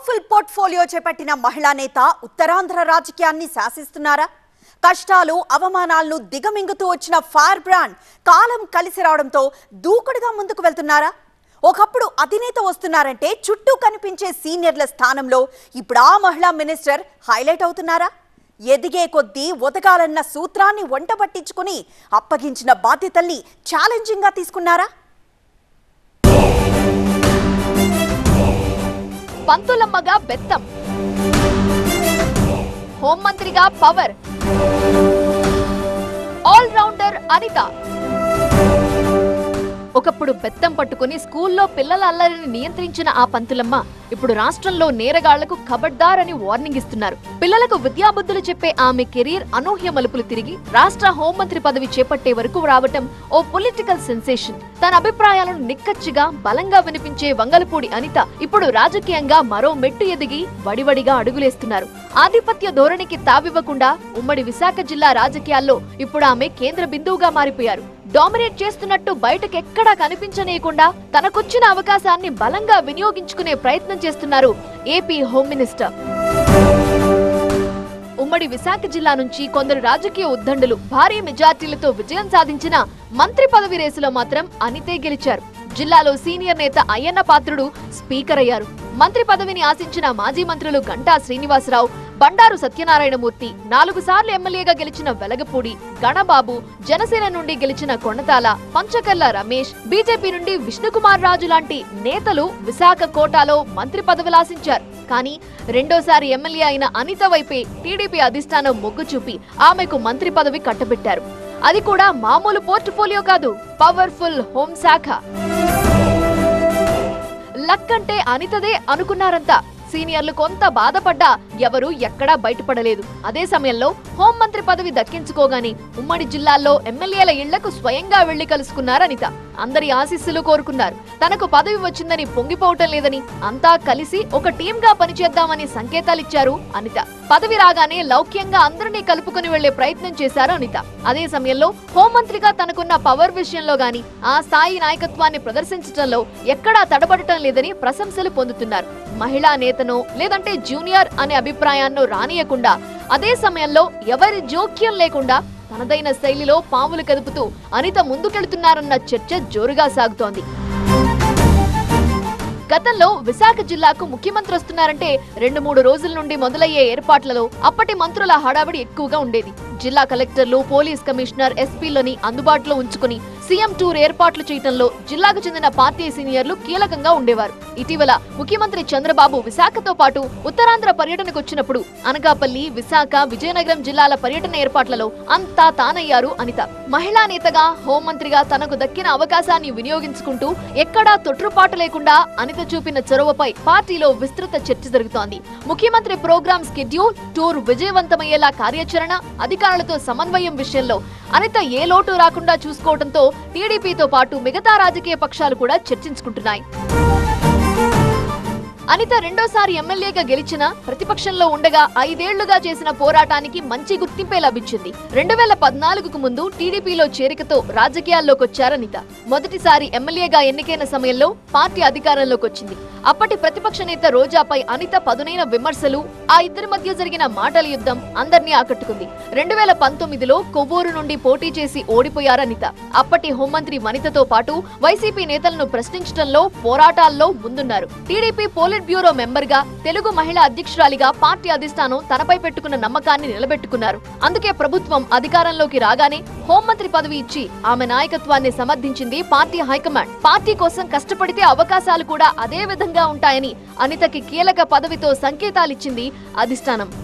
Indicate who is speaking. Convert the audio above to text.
Speaker 1: powerful portfolio చేపట్టిన మహిళా నేత ఉత్తరాంధ్ర రాజకీయాన్ని శాసిస్తున్నారా కష్టాలు అవమానాలను దిగమింగుతూ వచ్చిన ఫైర్ బ్రాండ్ కాలం కలిసి రావడంతో దూకుడుగా ముందుకు వెళ్తున్నారా ఒకప్పుడు అధినేత వస్తున్నారంటే చుట్టూ కనిపించే సీనియర్ల స్థానంలో ఇప్పుడు ఆ మహిళా మినిస్టర్ హైలైట్ అవుతున్నారా ఎదిగే కొద్దీ ఒదగాలన్న సూత్రాన్ని వంట పట్టించుకుని అప్పగించిన బాధ్యతల్ని ఛాలెంజింగ్ గా తీసుకున్నారా
Speaker 2: పంతులమ్మగా బెత్తం హోంమంత్రిగా పవర్ ఆల్ రౌండర్ అనిత ఒకప్పుడు బెత్తం పట్టుకుని స్కూల్లో పిల్లల అల్లరిని నియంత్రించిన ఆ పంతులమ్మ ఇప్పుడు రాష్ట్రంలో నేరగాళ్లకు ఖబర్దార్ అని వార్నింగ్ ఇస్తున్నారు పిల్లలకు విద్యాబుద్ధులు చెప్పే ఆమె కెరీర్ అనూహ్య మలుపులు తిరిగి రాష్ట్ర హోంమంత్రి పదవి చేపట్టే వరకు రావటం ఓ పొలిటికల్ సెన్సేషన్ తన అభిప్రాయాలను నిక్కచ్చిగా బలంగా వినిపించే వంగలపూడి అనిత ఇప్పుడు రాజకీయంగా మరో మెట్టు ఎదిగి వడివడిగా అడుగులేస్తున్నారు ఆధిపత్య ధోరణికి తావివ్వకుండా ఉమ్మడి విశాఖ జిల్లా రాజకీయాల్లో ఇప్పుడు ఆమె కేంద్ర బిందువుగా మారిపోయారు డామినేట్ చేస్తున్నట్టు బయటకెక్కడా కనిపించనీయకుండా తనకొచ్చిన అవకాశాన్ని బలంగా వినియోగించుకునే ప్రయత్నం చేస్తున్నారు ఏపీ హోమ్ మినిస్టర్ ఉమ్మడి విశాఖ జిల్లా నుంచి కొందరు రాజకీయ ఉద్దండులు భారీ మెజార్టీలతో విజయం సాధించిన మంత్రి పదవి రేసులో మాత్రం అనితే గెలిచారు జిల్లాలో సీనియర్ నేత అయ్యన్న పాత్రుడు స్పీకర్ అయ్యారు మంత్రి పదవిని ఆశించిన మాజీ మంత్రులు గంటా శ్రీనివాసరావు బండారు సత్యనారాయణమూర్తి నాలుగు సార్లు ఎమ్మెల్యేగా గెలిచిన వెలగపూడి గణబాబు జనసేన నుండి గెలిచిన కొణతాల పంచకర్ల రమేష్ బీజేపీ నుండి విష్ణుకుమార్ రాజు లాంటి నేతలు విశాఖ కోటాలో మంత్రి పదవులాశించారు కానీ రెండోసారి ఎమ్మెల్యే అయిన అనిత వైపే టీడీపీ అధిష్టానం మొగ్గు చూపి ఆమెకు మంత్రి పదవి కట్టబెట్టారు అది కూడా మామూలు పోర్ట్ఫోలియో కాదు పవర్ఫుల్ హోంశాఖ లక్ అంటే అనితదే అనుకున్నారంతా సీనియర్లు కొంత బాధపడ్డా ఎవరు ఎక్కడా బయటపడలేదు అదే సమయంలో హోంమంత్రి పదవి దక్కించుకోగానే ఉమ్మడి జిల్లాల్లో ఎమ్మెల్యేల ఇళ్లకు స్వయంగా వెళ్లి కలుసుకున్నారు అనిత అందరి ఆశీస్సులు కోరుకున్నారు తనకు పదవి వచ్చిందని పొంగిపోవటం లేదని అంతా కలిసి ఒక టీం గా పనిచేద్దామని సంకేతాలిచ్చారు అనిత పదవి రాగానే లౌక్యంగా అందరినీ కలుపుకుని వెళ్లే ప్రయత్నం చేశారు అనిత అదే సమయంలో హోంమంత్రిగా తనకున్న పవర్ విషయంలో గాని ఆ స్థాయి నాయకత్వాన్ని ప్రదర్శించడంలో ఎక్కడా తడబడటం లేదని ప్రశంసలు పొందుతున్నారు మహిళా నేతనో లేదంటే జూనియర్ అనే అభిప్రాయాన్నో రానియకుండా అదే సమయంలో ఎవరి జోక్యం లేకుండా తనదైన శైలిలో పాములు కదుపుతూ అనిత ముందుకెళ్తున్నారన్న చర్చ జోరుగా సాగుతోంది గతంలో విశాఖ జిల్లాకు ముఖ్యమంత్రి వస్తున్నారంటే రెండు మూడు రోజుల నుండి మొదలయ్యే ఏర్పాట్లలో అప్పటి మంత్రుల హడావిడి ఎక్కువగా ఉండేది జిల్లా కలెక్టర్లు పోలీస్ కమిషనర్ ఎస్పీలని అందుబాటులో ఉంచుకుని సీఎం టూర్ ఏర్పాట్లు చేయడంలో జిల్లాకు చెందిన పార్టీ సీనియర్లు కీలకంగా ఉండేవారు ఇటీవల ముఖ్యమంత్రి చంద్రబాబు విశాఖతో పాటు ఉత్తరాంధ్ర పర్యటనకు వచ్చినప్పుడు అనకాపల్లి విశాఖ విజయనగరం జిల్లాల పర్యటన ఏర్పాట్లలో అంతా తానయ్యారు అనిత మహిళా నేతగా హోంమంత్రిగా తనకు దక్కిన అవకాశాన్ని వినియోగించుకుంటూ ఎక్కడా తొట్రుపాటు లేకుండా అనిత చూపిన చొరవపై పార్టీలో విస్తృత చర్చ జరుగుతోంది ముఖ్యమంత్రి ప్రోగ్రామ్ స్కెడ్యూల్ టూర్ విజయవంతమయ్యేలా కార్యాచరణ అధికారులతో సమన్వయం విషయంలో అనిత ఏ లోటు రాకుండా చూసుకోవడంతో టీడీపీతో పాటు మిగతా రాజకీయ పక్షాలు కూడా చర్చించుకుంటున్నాయి అనిత రెండోసారి ఎమ్మెల్యేగా గెలిచిన ప్రతిపక్షంలో ఉండగా ఐదేళ్లుగా చేసిన పోరాటానికి మంచి గుర్తింపే లభించింది రెండు వేల పద్నాలుగుకు ముందు టీడీపీలో చేరికతో రాజకీయాల్లోకి వచ్చారనిత మొదటిసారి ఎమ్మెల్యేగా ఎన్నికైన సమయంలో పార్టీ అధికారంలోకి వచ్చింది అప్పటి ప్రతిపక్ష నేత రోజాపై అనిత పదునైన విమర్శలు ఆ ఇద్దరి మధ్య జరిగిన మాటల యుద్ధం అందర్నీ ఆకట్టుకుంది రెండు వేల పంతొమ్మిదిలో కొవ్వూరు నుండి పోటీ చేసి ఓడిపోయారనిత అప్పటి హోంమంత్రి వనితతో పాటు వైసీపీ నేతలను ప్రశ్నించడంలో పోరాటాల్లో ముందున్నారు టీడీపీ పోలిట్ బ్యూరో మెంబర్ గా తెలుగు మహిళా అధ్యక్షురాలిగా పార్టీ అధిష్టానం తనపై పెట్టుకున్న నమ్మకాన్ని నిలబెట్టుకున్నారు అందుకే ప్రభుత్వం అధికారంలోకి రాగానే హోంమంత్రి పదవి ఇచ్చి ఆమె నాయకత్వాన్ని సమర్థించింది పార్టీ హైకమాండ్ పార్టీ కోసం కష్టపడితే అవకాశాలు కూడా అదే విధంగా ఉంటాయని అనితకి కీలక పదవితో సంకేతాలిచ్చింది అధిష్టానం